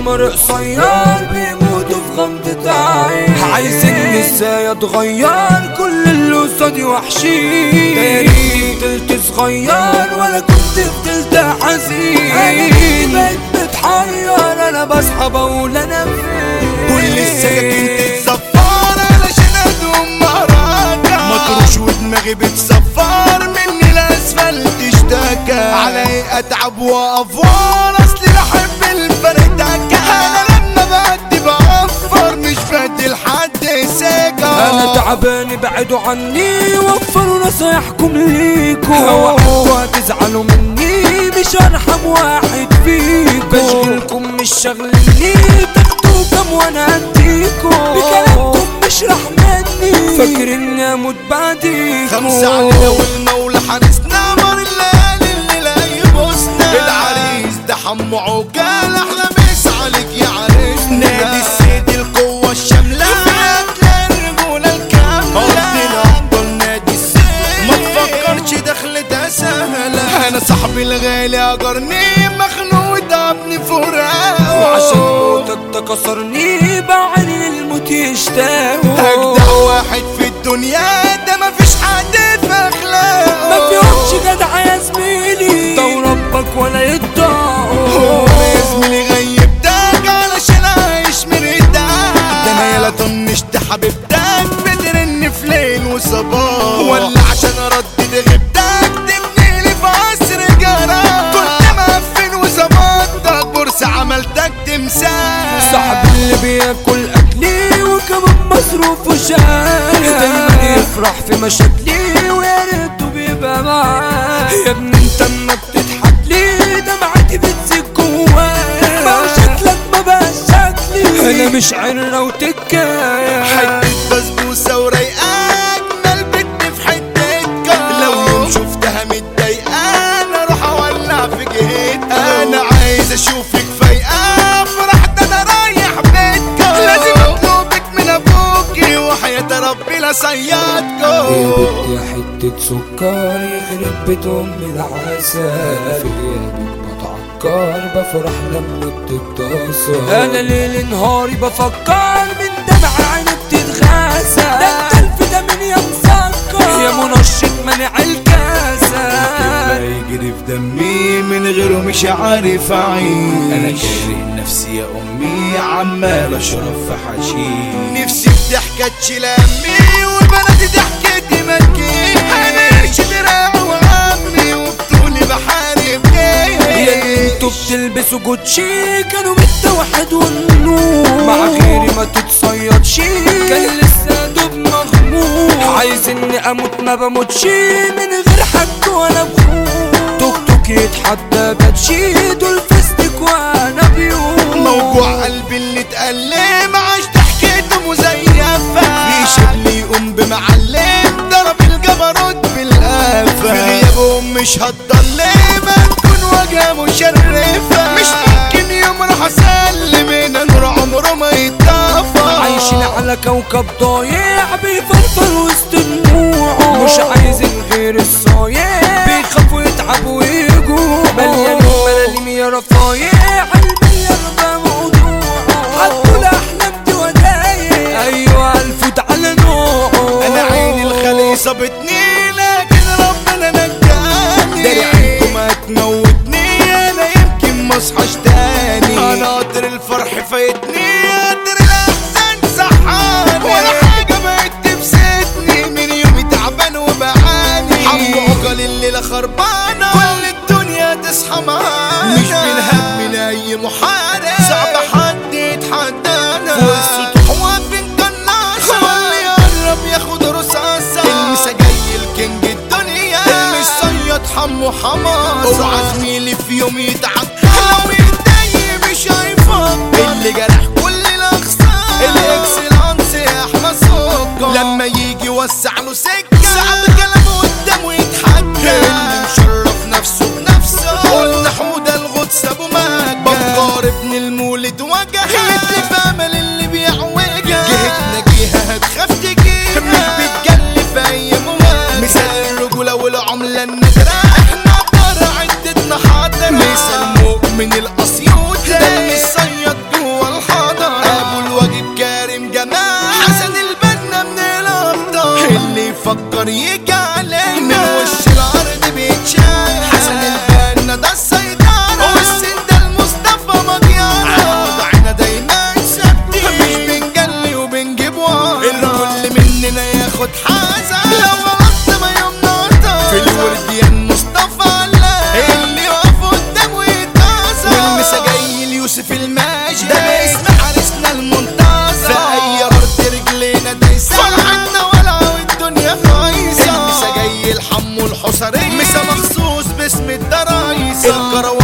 عمر قصير بيموتوا في غمضة عين عايزين ازاي اتغير كل اللي قصادي وحشين تاريخي فضلت صغير ولا كنت فضلت حزين انا بقيت بتحير انا بصحى بقول انا فين كل السكاكين تتصفر علشان ادوم مهرجة مطروش ودماغي بتصفر مني الاسفلت اشتكى علي اتعب وافوار اصلي بحب الفردكة انا لما بدي بوفر مش بدي لحد سكة انا تعبان ابعدوا عني وفروا نصايحكم ليكوا اوعدكوا هتزعلوا مني مش ارحم واحد فيكوا بشغلكم مش شغلني تاخدوا كام وانا اديكوا بكلامكم مش رح مني فاكر اني اموت بعديكوا خمسة علينا والمولى حارسنا مر الليالي اللي لا يبوسنا العريس ده حمو عقال احلى مس عليك يا عريس نادي السيد القوة الشاملة فيها الرجولة الكاملة ارضنا افضل نادي السيد ما تفكرش دخلتها سهلة انا صاحبي الغالي اجرني مخنوق تعبني فراق وعشان موتك ده كسرني بعين الموت يشتاقوا اجدع واحد في الدنيا ده مفيش حد في اخلاقه ما فيهمش جدع يا زميلي ده ربك ولا يطاقوا هو يا زميلي غيبتك علشان عايش مرتاح ده انا يلا طنشت حبيبتك بترن في ليل وصباح ولا عشان اردد غيبتك تبنيلي في عصر جرى كنت مقفل وظبطتك بورصة عملتك تمساح صاحب اللي بياكل اكلي وكمان مصروفه شاري دايما يفرح في مشاكلي ويا ريته بيبقى معاه يا ابني انت اما بتضحك لي دمعتي بتزيد جوايا ما هو شكلك ما بقاش شكلي انا مش عرة وتكاية حتة بسبوسة ورايقاك ملبت في حتتك لو يوم شفتها متضايقة انا اروح اولع في جهتك انا عايز اشوفك فايقة فرحت انا رايح بيتك لازم اطلبك من ابوكي وحياة ربي لا يا صيادكم بنت يا حتة سكر يخرب بيت أم العسل في غيابك بتعكر بفرح لما بتتصل أنا ليل نهاري بفكر من دمع عيني بتتغاسل ده انت الف ده من يا مسكر يا منشط منع الكاسة يجري في دمي من غيره مش عارف اعيش انا كاره نفسي يا امي عمال اشرب في حشيش نفسي بضحكة تشيل امي وبناتي ضحكتي ما تجيش انا قرش دراع وعمي وبطولي بحارب يا اللي انتوا بتلبسوا جوتشي كانوا بالتوحد والنور مع غيري ما تتصيدش كان لسه دوب مغمور عايز اني اموت ما بموتش من غير حد ولا بخور توك توك يتحدى بتشي دول فستك وانا بيوم موجوع قلبي اللي اتألم عاش ضحكته مزيفة في شبل يقوم بمعلم ضرب الجبروت بالقفا في غيابهم مش هتضلم تكون وجهة مشرفة مش ممكن يوم راح اسلم ان نور عمره ما يتطفى عايشين على كوكب ضايع بيفرفر وسط دموعه مش عايزين غير الصايع بيخافوا يتعبوا ويجوا مليان ملاليم يا رفايع قلبي يرضى موضوعه حطوا الاحلام دي ودايع ايوه الفوت على نوعه انا عيني الخلي صابتني لكن ربنا نجاني داري عنكم هتموتني انا يمكن ما اصحاش تاني انا قدر الفرح فايتني قدر الاحزان صحاني ولا حاجه بقت تبسطني من يومي تعبان وبعاني حمو عقل الليله خربانه كل الدنيا تصحى معانا مش بنهاب من اي محارب صعب حد يتحدانا والسطوح واقفين طناشة واللي يقرب ياخد رصاصة المسا جاي الكينج الدنيا المش صياد حمو حماصة اوعى زميلي في يوم يتعب لو يتضايق مش هيفكر اللي جرح كل الاخصام الاكسلانس يا احمد سكر لما يجي يوسع له سكة صعب كلامه قدامه يتحكى اللي مشرف نفسه بنفسه قلنا حمودة الغدس ابو مجد بكار ابن المولد وجه اللي في امل اللي بيعوجها جهتنا جهة هتخاف تجيها مش بتجلي في اي مواجهة مثال الرجولة والعملة النادرة احنا بره عدتنا حاضرة مثال مؤمن الاسيوط ده اللي صيد جوه حصرية مسا مخصوص باسم الدرايس الكروان